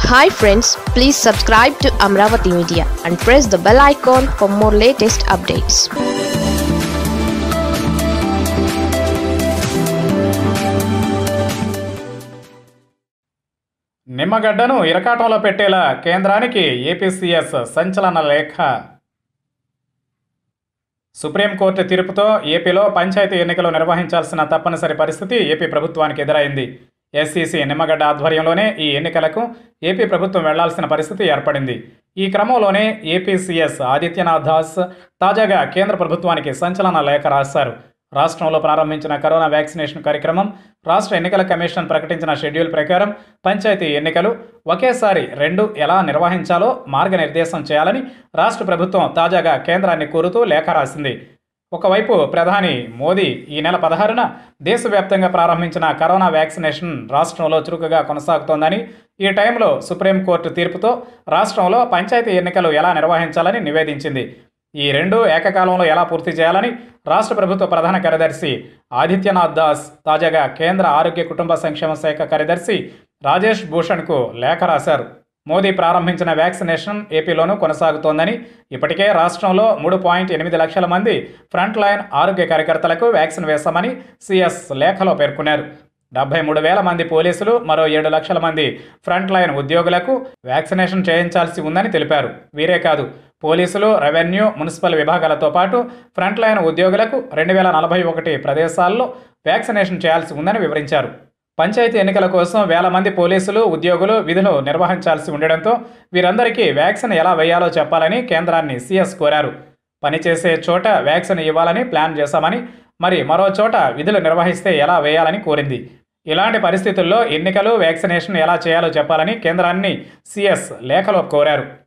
hi friends please subscribe to Amaravati media and press the bell icon for more latest updates నిమ్మగడ్డను ఇరకాటంలో పెట్టేలా కేంద్రానికి APCS సంచలన లేఖ సుప్రీంకోర్టు తీర్పుతో ఏపీలో పంచాయతీ ఎన్నికలు నిర్వహించాల్సిన తప్పనిసరి పరిస్థితి ఏపీ ప్రభుత్వానికి ఎదురైంది ఎస్సీసీ నిమ్మగడ్డ ఆధ్వర్యంలోనే ఈ ఎన్నికలకు ఏపీ ప్రభుత్వం వెళ్లాల్సిన పరిస్థితి ఏర్పడింది ఈ క్రమంలోనే ఏపీసీఎస్ ఆదిత్యనాథ్ దాస్ తాజాగా కేంద్ర ప్రభుత్వానికి సంచలన లేఖ రాశారు రాష్ట్రంలో ప్రారంభించిన కరోనా వ్యాక్సినేషన్ కార్యక్రమం రాష్ట్ర ఎన్నికల కమిషన్ ప్రకటించిన షెడ్యూల్ ప్రకారం పంచాయతీ ఎన్నికలు ఒకేసారి రెండు ఎలా నిర్వహించాలో మార్గనిర్దేశం చేయాలని రాష్ట్ర ప్రభుత్వం తాజాగా కేంద్రాన్ని కోరుతూ లేఖ రాసింది ఒకవైపు ప్రధాని మోదీ ఈ నెల పదహారున దేశవ్యాప్తంగా ప్రారంభించిన కరోనా వ్యాక్సినేషన్ రాష్ట్రంలో చురుకుగా కొనసాగుతోందని ఈ టైంలో సుప్రీంకోర్టు తీర్పుతో రాష్ట్రంలో పంచాయతీ ఎన్నికలు ఎలా నిర్వహించాలని నివేదించింది ఈ రెండు ఏకకాలంలో ఎలా పూర్తి చేయాలని రాష్ట్ర ప్రభుత్వ ప్రధాన కార్యదర్శి ఆదిత్యనాథ్ దాస్ తాజాగా కేంద్ర ఆరోగ్య కుటుంబ సంక్షేమ శాఖ కార్యదర్శి రాజేష్ భూషణ్కు లేఖ రాశారు మోదీ ప్రారంభించిన వ్యాక్సినేషన్ ఏపీలోనూ కొనసాగుతోందని ఇప్పటికే రాష్ట్రంలో మూడు పాయింట్ ఎనిమిది లక్షల మంది ఫ్రంట్ లైన్ ఆరోగ్య కార్యకర్తలకు వ్యాక్సిన్ వేశామని సిఎస్ లేఖలో పేర్కొన్నారు డెబ్బై మూడు వేల మంది పోలీసులు మరో ఏడు లక్షల మంది ఫ్రంట్ లైన్ ఉద్యోగులకు వ్యాక్సినేషన్ చేయించాల్సి ఉందని తెలిపారు వీరే కాదు పోలీసులు రెవెన్యూ మున్సిపల్ విభాగాలతో పాటు ఫ్రంట్ లైన్ ఉద్యోగులకు రెండు వేల నలభై ఒకటి ప్రదేశాల్లో వ్యాక్సినేషన్ చేయాల్సి ఉందని వివరించారు పంచాయతీ ఎన్నికల కోసం వేల మంది పోలీసులు ఉద్యోగులు విధులు నిర్వహించాల్సి ఉండడంతో వీరందరికీ వ్యాక్సిన్ ఎలా వేయాలో చెప్పాలని కేంద్రాన్ని సీఎస్ కోరారు పనిచేసే చోట వ్యాక్సిన్ ఇవ్వాలని ప్లాన్ చేశామని మరి మరో చోట విధులు నిర్వహిస్తే ఎలా వేయాలని కోరింది ఇలాంటి పరిస్థితుల్లో ఎన్నికలు వ్యాక్సినేషన్ ఎలా చేయాలో చెప్పాలని కేంద్రాన్ని సీఎస్ లేఖలో కోరారు